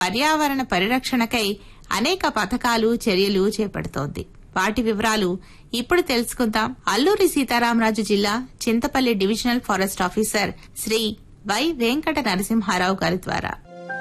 పర్యావరణ పరిరక్షణకై అనేక పథకాలు చర్యలు చేపడుతోంది వాటి వివరాలు ఇప్పుడు తెలుసుకుందాం అల్లూరి సీతారామరాజు జిల్లా Chintapalli divisional forest officer Shri Y Venkata Narasimharao గారి ద్వారా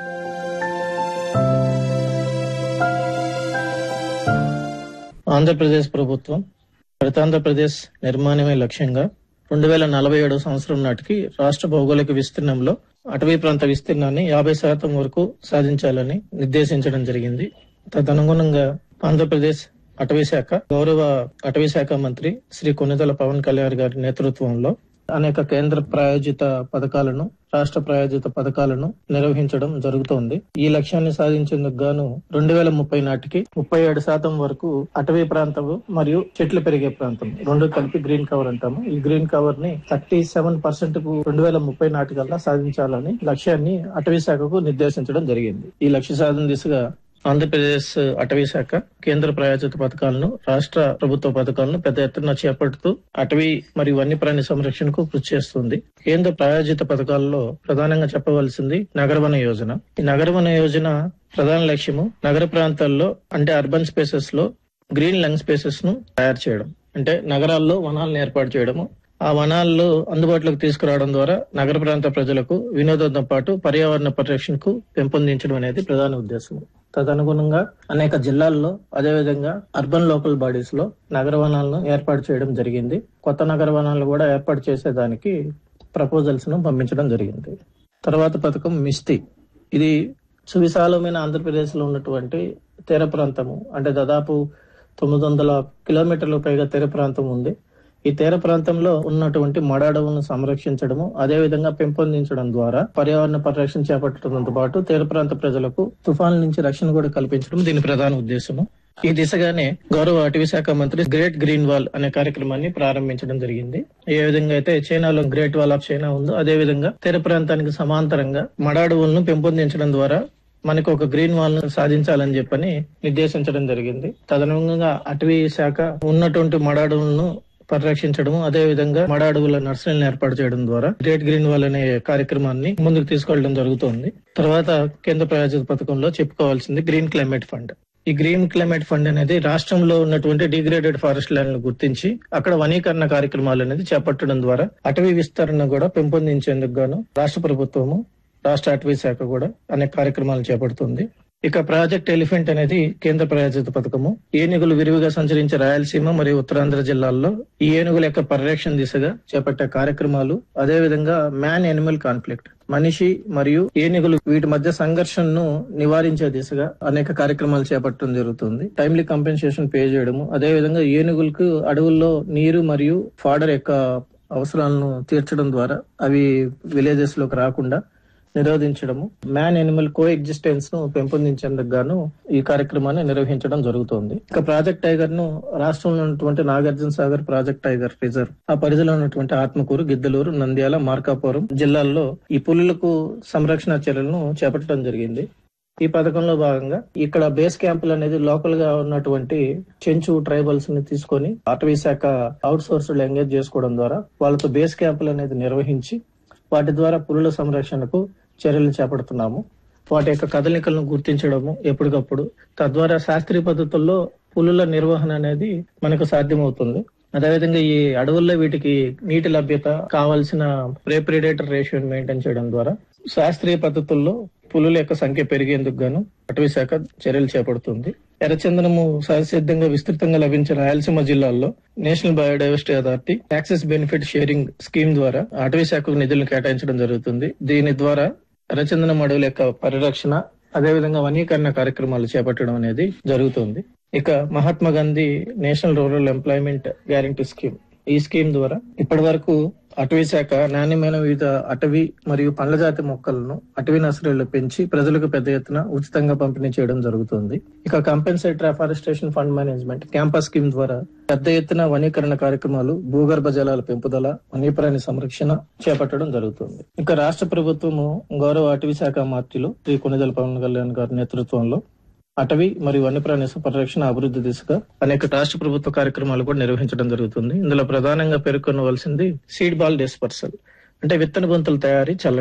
ఆంధ్రప్రదేశ్ ప్రభుత్వం ప్రతాంధ్రప్రదేశ్ నిర్మాణమే లక్ష్యంగా రెండు వేల నలభై ఏడవ సంవత్సరం నాటికి రాష్ట్ర భౌగోళిక విస్తీర్ణంలో అటవీ ప్రాంత విస్తీర్ణాన్ని యాభై శాతం వరకు సాధించాలని నిర్దేశించడం జరిగింది తదనుగుణంగా ఆంధ్రప్రదేశ్ అటవీ శాఖ గౌరవ అటవీ శాఖ మంత్రి శ్రీ కొనిదల పవన్ కళ్యాణ్ గారి నేతృత్వంలో అనేక కేంద్ర ప్రాయోజిత పథకాలను రాష్ట్ర ప్రాయోజిత పథకాలను నిర్వహించడం జరుగుతోంది ఈ లక్ష్యాన్ని సాధించేందుకు గాను రెండు వేల ముప్పై నాటికి ముప్పై ఏడు శాతం వరకు అటవీ ప్రాంతం మరియు చెట్లు పెరిగే ప్రాంతం రెండు కలిపి గ్రీన్ కవర్ అంటాము ఈ గ్రీన్ కవర్ ని థర్టీ సెవెన్ పర్సెంట్ కు రెండు వేల ముప్పై నాటికల్లా సాధించాలని లక్ష్యాన్ని అటవీ శాఖకు నిర్దేశించడం జరిగింది ఈ లక్ష్య సాధన దిశగా ఆంధ్రప్రదేశ్ అటవీ శాఖ కేంద్ర ప్రాయోజిత పథకాలను రాష్ట్ర ప్రభుత్వ పథకాలను పెద్ద ఎత్తున చేపడుతూ అటవీ మరియు వన్యప్రాణి సంరక్షణకు కృషి చేస్తుంది కేంద్ర ప్రాయోజిత పథకాల్లో ప్రధానంగా చెప్పవలసింది నగరవన యోజన ఈ నగరవన యోజన ప్రధాన లక్ష్యము నగర ప్రాంతాల్లో అంటే అర్బన్ స్పేసెస్ లో గ్రీన్ లంగ్ స్పేసెస్ ను తయారు చేయడం అంటే నగరాల్లో వనాలను ఏర్పాటు చేయడము ఆ వనాల్లో అందుబాటులోకి తీసుకురావడం ద్వారా నగర ప్రాంత ప్రజలకు వినోదంతో పాటు పర్యావరణ పరిరక్షణకు పెంపొందించడం అనేది ప్రధాన ఉద్దేశం తదనుగుణంగా అనేక జిల్లాల్లో అదేవిధంగా అర్బన్ లోకల్ బాడీస్ లో నగర వనాలను ఏర్పాటు చేయడం జరిగింది కొత్త నగర వనాలను కూడా ఏర్పాటు చేసేదానికి ప్రపోజల్స్ ను పంపించడం జరిగింది తర్వాత పథకం మిస్తి ఇది సువిశాలమైన ఆంధ్రప్రదేశ్ లో ఉన్నటువంటి తీర ప్రాంతము అంటే దాదాపు తొమ్మిది వందల కిలోమీటర్ల పైగా తీర ప్రాంతం ఉంది ఈ తీర ప్రాంతంలో ఉన్నటువంటి మడ అడవులను సంరక్షించడము అదే విధంగా పెంపొందించడం ద్వారా పర్యావరణ పరిరక్షణ చేపట్టడంతో పాటు తీర ప్రాంత ప్రజలకు తుఫాన్ల నుంచి రక్షణ కూడా కల్పించడం దీని ప్రధాన ఉద్దేశము ఈ దిశగానే గౌరవ అటవీ శాఖ మంత్రి గ్రేట్ గ్రీన్ వాల్ అనే కార్యక్రమాన్ని ప్రారంభించడం జరిగింది ఏ విధంగా అయితే చైనాలో గ్రేట్ వాల్ ఆఫ్ చైనా ఉందో అదే విధంగా తీర ప్రాంతానికి సమాంతరంగా మడ అడవులను పెంపొందించడం ద్వారా మనకు ఒక గ్రీన్ వాల్ ను సాధించాలని చెప్పని నిర్దేశించడం జరిగింది తదనుగుణంగా అటవీ శాఖ ఉన్నటువంటి మడ అడవులను పరిరక్షించడం అదే విధంగా మడ అడవుల నర్సరీలను ఏర్పాటు చేయడం ద్వారా గ్రేట్ గ్రీన్ వాల్ అనే కార్యక్రమాన్ని ముందుకు తీసుకెళ్లడం జరుగుతోంది తర్వాత కేంద్ర ప్రాయోజిత పథకంలో చెప్పుకోవాల్సింది గ్రీన్ క్లైమేట్ ఫండ్ ఈ గ్రీన్ క్లైమేట్ ఫండ్ అనేది రాష్ట్రంలో ఉన్నటువంటి డిగ్రేడెడ్ ఫారెస్ట్ ల్యాండ్లను గుర్తించి అక్కడ వనీకరణ కార్యక్రమాలు అనేది చేపట్టడం ద్వారా అటవీ విస్తరణ కూడా పెంపొందించేందుకు గాను రాష్ట్ర ప్రభుత్వము రాష్ట్ర అటవీ శాఖ కూడా అనేక కార్యక్రమాలు చేపడుతుంది ఇక ప్రాజెక్ట్ ఎలిఫెంట్ అనేది కేంద్ర ప్రాయోజిత పథకము ఏనుగులు విరివిగా సంచరించే రాయలసీమ మరియు ఉత్తరాంధ్ర జిల్లాల్లో ఈ ఏనుగుల యొక్క పరిరక్షణ దిశగా చేపట్టే కార్యక్రమాలు అదే విధంగా మ్యాన్ ఎనిమల్ కాన్ఫ్లిక్ట్ మనిషి మరియు ఏనుగులు వీటి మధ్య సంఘర్షణను నివారించే దిశగా అనేక కార్యక్రమాలు చేపట్టడం జరుగుతుంది టైమ్లీ కంపెన్సేషన్ పే చేయడము అదే విధంగా ఏనుగులకు అడవుల్లో నీరు మరియు ఫాడర్ యొక్క అవసరాలను తీర్చడం ద్వారా అవి విలేజెస్ లోకి రాకుండా నిరోధించడము మ్యాన్ ఎనిమల్ కో ఎగ్జిస్టెన్స్ ను పెంపొందించేందుకు గాను ఈ కార్యక్రమాన్ని నిర్వహించడం జరుగుతోంది ఇక ప్రాజెక్ట్ టైగర్ ను రాష్ట్రంలో ఉన్నటువంటి Nagarjuna Sagar project tiger reserve ఆ పరిధిలో ఉన్నటువంటి ఆత్మకూరు గిద్దలూరు నంద్యాల మార్కాపురం జిల్లాల్లో ఈ పులులకు సంరక్షణ చర్యలను చేపట్టడం జరిగింది ఈ పథకంలో భాగంగా ఇక్కడ బేస్ క్యాంపులు అనేది లోకల్ గా ఉన్నటువంటి చెంచు ట్రైబల్స్ ని తీసుకొని అటవీ శాఖ అవుట్ సోర్స్ ఎంగేజ్ చేసుకోవడం ద్వారా వాళ్ళతో బేస్ క్యాంపులు అనేది నిర్వహించి వాటి ద్వారా పులుల సంరక్షణకు చర్యలు చేపడుతున్నాము వాటి యొక్క కదలికలను గుర్తించడము ఎప్పటికప్పుడు తద్వారా శాస్త్రీయ పద్ధతుల్లో పులుల నిర్వహణ అనేది మనకు సాధ్యమవుతుంది అదేవిధంగా ఈ అడవుల్లో వీటికి నీటి లభ్యత కావాల్సిన ప్రే ప్రిడేటర్ రేషియోని మెయింటైన్ చేయడం ద్వారా శాస్త్రీయ పద్ధతుల్లో పులుల యొక్క సంఖ్య పెరిగేందుకు గాను అటవీ శాఖ చర్యలు చేపడుతుంది ఎర్రచందనము సహసిద్ధంగా విస్తృతంగా లభించిన రాయలసీమ జిల్లాల్లో national biodiversity authority access benefit sharing scheme ద్వారా అటవీ శాఖకు నిధులను కేటాయించడం జరుగుతుంది దీని ద్వారా ఎర్రచందనం అడవుల యొక్క పరిరక్షణ అదేవిధంగా వనీకరణ కార్యక్రమాలు చేపట్టడం అనేది జరుగుతుంది ఇక Mahatma Gandhi national rural employment guarantee scheme ఈ స్కీమ్ ద్వారా ఇప్పటి వరకు అటవీ శాఖ నాణ్యమైన వివిధ అటవీ మరియు పండ్ల జాతి మొక్కలను అటవీ నర్సరీలు పెంచి ప్రజలకు పెద్ద ఎత్తున ఉచితంగా పంపిణీ చేయడం జరుగుతుంది ఇక compensatory afforestation fund management campus scheme ద్వారా పెద్ద ఎత్తున వనీకరణ కార్యక్రమాలు భూగర్భ జలాల పెంపుదల వన్యప్రాణి సంరక్షణ చేపట్టడం జరుగుతుంది ఇక రాష్ట్ర ప్రభుత్వము గౌరవ అటవీ శాఖ మంత్రులు శ్రీ కొనిదెల పవన్ కళ్యాణ్ గారి నేతృత్వంలో అటవీ మరియు వన్యప్రాణి పరిరక్షణ అభివృద్ధి దిశగా అనేక రాష్ట్ర ప్రభుత్వ కార్యక్రమాలు కూడా నిర్వహించడం జరుగుతుంది ఇందులో ప్రధానంగా పేర్కొనవలసింది సీడ్ బాల్ డిస్పర్సల్ అంటే విత్తన గుంతల తయారీ చల్లడము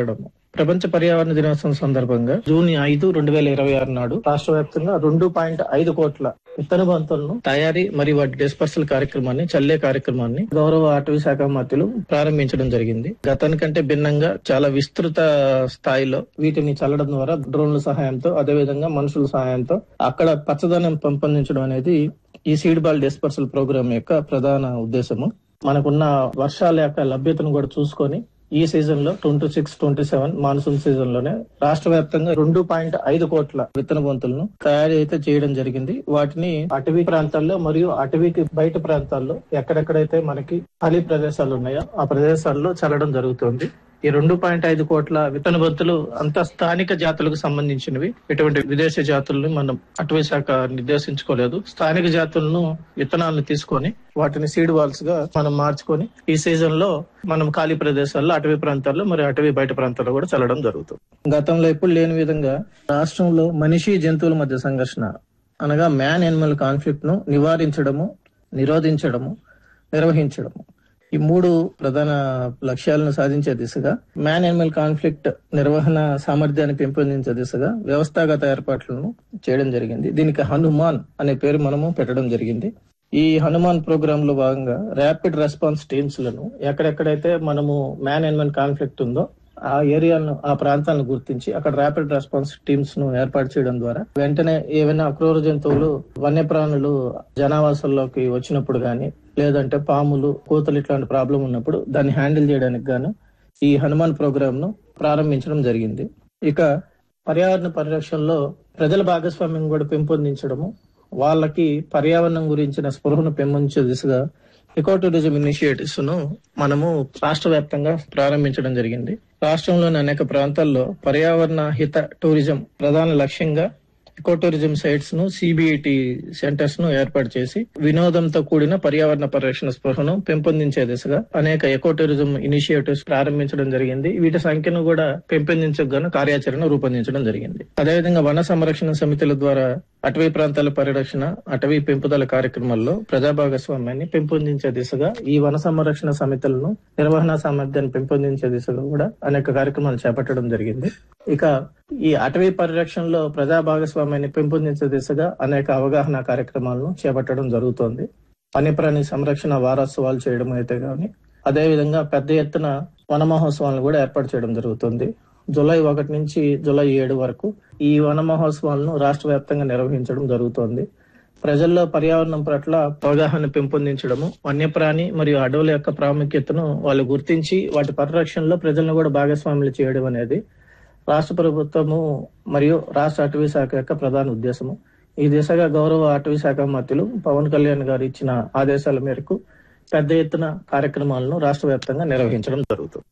ప్రపంచ పర్యావరణ దినోత్సవం సందర్భంగా జూన్ ఐదు రెండు వేల ఇరవై ఆరు నాడు రాష్ట్ర వ్యాప్తంగా రెండు పాయింట్ ఐదు కోట్ల విత్తన బంతులను తయారీ మరియు వాటి డిస్పర్సల్ కార్యక్రమాన్ని చల్లే కార్యక్రమాన్ని గౌరవ అటవీ శాఖ మంత్రులు ప్రారంభించడం జరిగింది గతానికంటే భిన్నంగా చాలా విస్తృత స్థాయిలో వీటిని చల్లడం ద్వారా డ్రోన్ల సహాయంతో అదేవిధంగా మనుషుల సహాయంతో అక్కడ పచ్చదనం పెంపొందించడం అనేది ఈ సీడ్ బాల్ డిస్పర్సల్ ప్రోగ్రామ్ యొక్క ప్రధాన ఉద్దేశము మనకున్న వర్షాల యొక్క లభ్యతను కూడా చూసుకొని ఈ సీజన్ లో twenty six twenty seven monsoon season లోనే రాష్ట్ర వ్యాప్తంగా రెండు పాయింట్ ఐదు కోట్ల విత్తన బంతులను తయారీ అయితే చేయడం జరిగింది వాటిని అటవీ ప్రాంతాల్లో మరియు అటవీకి బయట ప్రాంతాల్లో ఎక్కడెక్కడైతే మనకి ఖాళీ ప్రదేశాలు ఉన్నాయో ఆ ప్రదేశాల్లో చల్లడం జరుగుతుంది ఈ రెండు పాయింట్ ఐదు కోట్ల విత్తన బంతులు అంత స్థానిక జాతులకు సంబంధించినవి ఎటువంటి విదేశీ జాతులను మనం అటవీ శాఖ నిర్దేశించుకోలేదు స్థానిక జాతులను విత్తనాలను తీసుకొని వాటిని సీడ్ వాల్స్ గా మనం మార్చుకొని ఈ సీజన్ లో మనం ఖాళీ ప్రదేశాల్లో అటవీ ప్రాంతాల్లో మరి అటవీ బయట ప్రాంతాల్లో కూడా చల్లడం జరుగుతుంది గతంలో ఎప్పుడు లేని విధంగా రాష్ట్రంలో మనిషి జంతువుల మధ్య సంఘర్షణ అనగా మ్యాన్ ఎనిమల్ కాన్ఫ్లిక్ట్ ను నివారించడము నిరోధించడము నిర్వహించడము ఈ మూడు ప్రధాన లక్ష్యాలను సాధించే దిశగా మ్యాన్ ఎనిమల్ కాన్ఫ్లిక్ట్ నిర్వహణ సామర్థ్యాన్ని పెంపొందించే దిశగా వ్యవస్థాగత ఏర్పాట్లను చేయడం జరిగింది దీనికి హనుమాన్ అనే పేరు మనము పెట్టడం జరిగింది ఈ హనుమాన్ ప్రోగ్రామ్ లో భాగంగా ర్యాపిడ్ రెస్పాన్స్ టీమ్స్ లను ఎక్కడెక్కడైతే మనము మ్యాన్ ఎనిమల్ కాన్ఫ్లిక్ట్ ఉందో ఆ ఏరియాను ఆ ప్రాంతాలను గుర్తించి అక్కడ ర్యాపిడ్ రెస్పాన్స్ టీమ్స్ ను ఏర్పాటు చేయడం ద్వారా వెంటనే ఏవైనా అక్రూర జంతువులు వన్యప్రాణులు జనావాసాల్లోకి వచ్చినప్పుడు గాని లేదంటే పాములు కోతలు ఇట్లాంటి ప్రాబ్లం ఉన్నప్పుడు దాన్ని హ్యాండిల్ చేయడానికి గాను ఈ హనుమాన్ ప్రోగ్రామ్ ను ప్రారంభించడం జరిగింది ఇక పర్యావరణ పరిరక్షణలో ప్రజల భాగస్వామ్యం కూడా పెంపొందించడము వాళ్ళకి పర్యావరణం గురించిన స్పృహను పెంపొందించే దిశగా ఎకో టూరిజం ఇనిషియేటివ్స్ ను మనము రాష్ట్ర వ్యాప్తంగా ప్రారంభించడం జరిగింది రాష్ట్రంలోని అనేక ప్రాంతాల్లో పర్యావరణ హిత టూరిజం ప్రధాన లక్ష్యంగా ఎకో టూరిజం సైట్స్ ను సిబిఐటి సెంటర్స్ ను ఏర్పాటు చేసి వినోదంతో కూడిన పర్యావరణ పరిరక్షణ స్పృహను పెంపొందించే దిశగా అనేక ఎకో టూరిజం ఇనిషియేటివ్స్ ప్రారంభించడం జరిగింది వీటి సంఖ్యను కూడా పెంపొందించగాను కార్యాచరణ రూపొందించడం జరిగింది అదేవిధంగా వన సంరక్షణ సమితుల ద్వారా అటవీ ప్రాంతాల పరిరక్షణ అటవీ పెంపుదల కార్యక్రమాల్లో ప్రజా భాగస్వామ్యాన్ని పెంపొందించే దిశగా ఈ వన సంరక్షణ సమితులను నిర్వహణ సామర్థ్యాన్ని పెంపొందించే దిశగా కూడా అనేక కార్యక్రమాలు చేపట్టడం జరిగింది ఇక ఈ అటవీ పరిరక్షణలో ప్రజా భాగస్వామ్యాన్ని పెంపొందించే దిశగా అనేక అవగాహన కార్యక్రమాలను చేపట్టడం జరుగుతోంది వన్యప్రాణి సంరక్షణ వారోత్సవాలు చేయడం అయితే గాని అదేవిధంగా పెద్ద ఎత్తున వన మహోత్సవాలను కూడా ఏర్పాటు చేయడం జరుగుతుంది జూలై ఒకటి నుంచి జూలై ఏడు వరకు ఈ వన మహోత్సవాలను రాష్ట్ర వ్యాప్తంగా నిర్వహించడం జరుగుతోంది ప్రజల్లో పర్యావరణం పట్ల అవగాహన పెంపొందించడము వన్యప్రాణి మరియు అడవుల యొక్క ప్రాముఖ్యతను వాళ్ళు గుర్తించి వాటి పరిరక్షణలో ప్రజలను కూడా భాగస్వాములు చేయడం అనేది రాష్ట్ర ప్రభుత్వము మరియు రాష్ట్ర అటవీ శాఖ యొక్క ప్రధాన ఉద్దేశము ఈ దిశగా గౌరవ అటవీ శాఖ మంత్రులు పవన్ కళ్యాణ్ గారు ఇచ్చిన ఆదేశాల మేరకు పెద్ద ఎత్తున కార్యక్రమాలను రాష్ట్ర వ్యాప్తంగా నిర్వహించడం జరుగుతుంది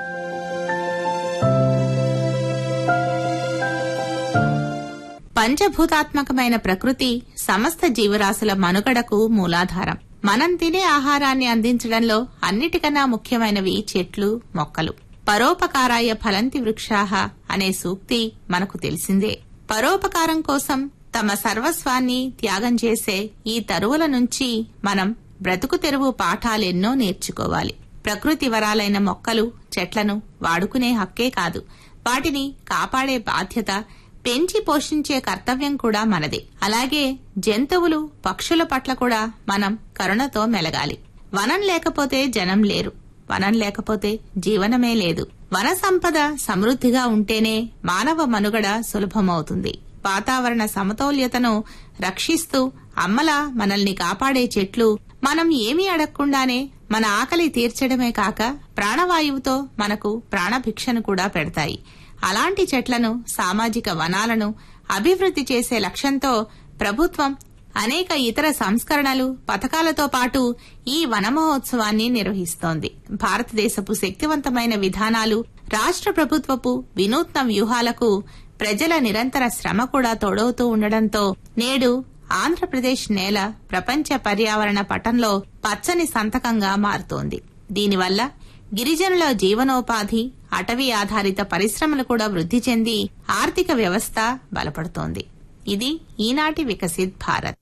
పంచభూతాత్మకమైన ప్రకృతి సమస్త జీవరాశుల మనుగడకు మూలాధారం మనం తినే ఆహారాన్ని అందించడంలో అన్నిటికన్నా ముఖ్యమైనవి చెట్లు మొక్కలు పరోపకారాయ ఫలంతి వృక్షాహ అనే సూక్తి మనకు తెలిసిందే పరోపకారం కోసం తమ సర్వస్వాన్ని త్యాగం చేసే ఈ తరువుల నుంచి మనం బ్రతుకు తెరువు పాఠాలెన్నో నేర్చుకోవాలి ప్రకృతి వరాలైన మొక్కలు చెట్లను వాడుకునే హక్కే కాదు వాటిని కాపాడే బాధ్యత పెంచి పోషించే కర్తవ్యం కూడా మనదే అలాగే జంతువులు పక్షుల పట్ల కూడా మనం కరుణతో మెలగాలి వనం లేకపోతే జనం లేరు వనం లేకపోతే జీవనమే లేదు వన సంపద సమృద్ధిగా ఉంటేనే మానవ మనుగడ సులభమవుతుంది వాతావరణ సమతౌల్యతను రక్షిస్తూ అమ్మలా మనల్ని కాపాడే చెట్లు మనం ఏమీ అడగకుండానే మన ఆకలి తీర్చడమే కాక ప్రాణవాయువుతో మనకు ప్రాణభిక్షను కూడా పెడతాయి అలాంటి చెట్లను సామాజిక వనాలను అభివృద్ధి చేసే లక్ష్యంతో ప్రభుత్వం అనేక ఇతర సంస్కరణలు పథకాలతో పాటు ఈ వన మహోత్సవాన్ని నిర్వహిస్తోంది భారతదేశపు శక్తివంతమైన విధానాలు రాష్ట్ర ప్రభుత్వపు వినూత్న వ్యూహాలకు ప్రజల నిరంతర శ్రమ కూడా తోడవుతూ ఉండడంతో నేడు ఆంధ్రప్రదేశ్ నేల ప్రపంచ పర్యావరణ పటంలో పచ్చని సంతకంగా మారుతోంది దీనివల్ల గిరిజనుల జీవనోపాధి అటవీ ఆధారిత పరిశ్రమలు కూడా వృద్ధి చెంది ఆర్థిక వ్యవస్థ బలపడుతోంది ఇది ఈనాటి వికసిత్ భారత్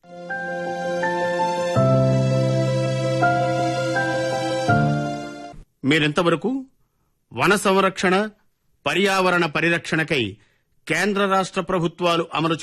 మీరింతవరకు వన సంరక్షణ పర్యావరణ పరిరక్షణకై కేంద్ర రాష్ట్ర ప్రభుత్వాలు అమలు